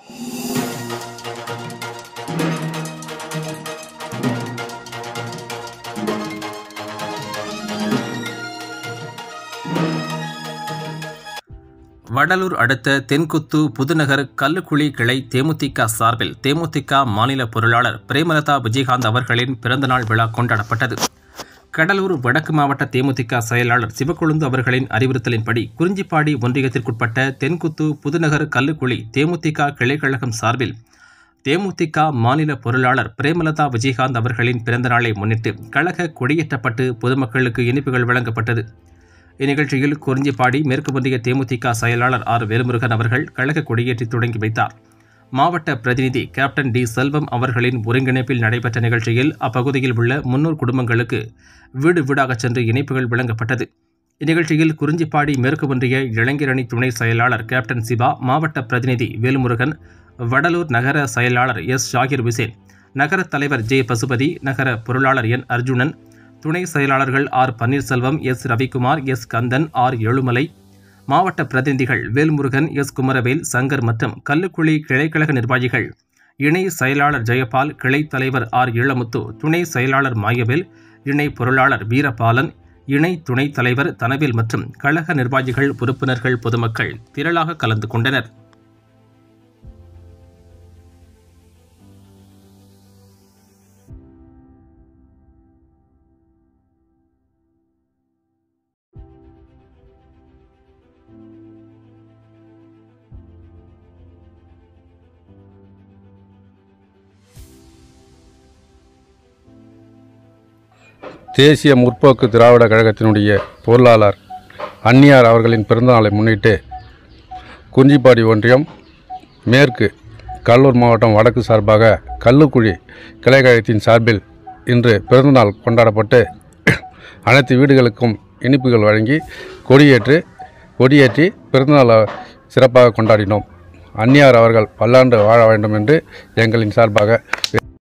வடலூர் அடுத்த தென்குத்து புதுநகர் கல்லுக்குழி கிளை தேமுதிக சார்பில் தேமுதிக மாநில பொருளாளர் பிரேமலதா விஜயகாந்த் அவர்களின் பிறந்தநாள் விழா கொண்டாடப்பட்டது கடலூர் வடக்கு மாவட்ட தேமுதிக செயலாளர் சிவக்கொழுந்து அவர்களின் அறிவுறுத்தலின்படி குறிஞ்சிப்பாடி ஒன்றியத்திற்குட்பட்ட தென்குத்து புதுநகர் கல்லுக்குழி தேமுதிக கிளைக்கழகம் சார்பில் தேமுதிக மாநில பொருளாளர் பிரேமலதா விஜயகாந்த் அவர்களின் பிறந்தநாளை முன்னிட்டு கழக கொடியேற்றப்பட்டு பொதுமக்களுக்கு இனிப்புகள் வழங்கப்பட்டது இந்நிகழ்ச்சியில் குறிஞ்சிப்பாடி மேற்கு ஒன்றிய தேமுதிக செயலாளர் ஆர் வேலுமுருகன் அவர்கள் கழக கொடியேற்றி தொடங்கி வைத்தார் மாவட்ட பிரதிநிதி கேப்டன் டி செல்வம் அவர்களின் ஒருங்கிணைப்பில் நடைபெற்ற நிகழ்ச்சியில் அப்பகுதியில் உள்ள முன்னூறு குடும்பங்களுக்கு வீடு வீடாகச் சென்று இணைப்புகள் வழங்கப்பட்டது இந்நிகழ்ச்சியில் குறிஞ்சிப்பாடி மேற்கு ஒன்றிய இளைஞரணி துணை செயலாளர் கேப்டன் சிவா மாவட்ட பிரதிநிதி வேலுமுருகன் வடலூர் நகர செயலாளர் எஸ் ஷாகிர் விசேன் நகர தலைவர் ஜே பசுபதி நகர பொருளாளர் என் அர்ஜுனன் துணை செயலாளர்கள் R Panneerselvam S Ravikumar S Kandan R Ezhumalai மாவட்ட பிரதிநிதிகள் வேல்முருகன் எஸ் குமரவேல் சங்கர் மற்றும் கல்லுக்குழி கிளைக்கழக நிர்வாகிகள் இணை செயலாளர் ஜெயபால் கிளை தலைவர் ஆர் இளமுத்து துணை செயலாளர் மாயவேல் இணை பொருளாளர் வீரபாலன் இணை துணைத் தலைவர் தனவேல் மற்றும் கழக நிர்வாகிகள் உறுப்பினர்கள் பொதுமக்கள் திரளாக கலந்து கொண்டனர் தேசிய முற்போக்கு திராவிட கழகத்தினுடைய பொருளாளர் அந்நியார் அவர்களின் பிறந்தநாளை முன்னிட்டு குறிஞ்சிப்பாடி ஒன்றியம் மேற்கு கடலூர் மாவட்டம் வடக்கு சார்பாக கல்லுக்குழி கிளைக்கழகத்தின் சார்பில் இன்று பிறந்தநாள் கொண்டாடப்பட்டு அனைத்து வீடுகளுக்கும் இனிப்புகள் வழங்கி கொடியேற்று கொடியேற்றி பிறந்தநாளை சிறப்பாக கொண்டாடினோம் அந்நியார் அவர்கள் பல்லாண்டு வாழ வேண்டும் என்று எங்களின் சார்பாக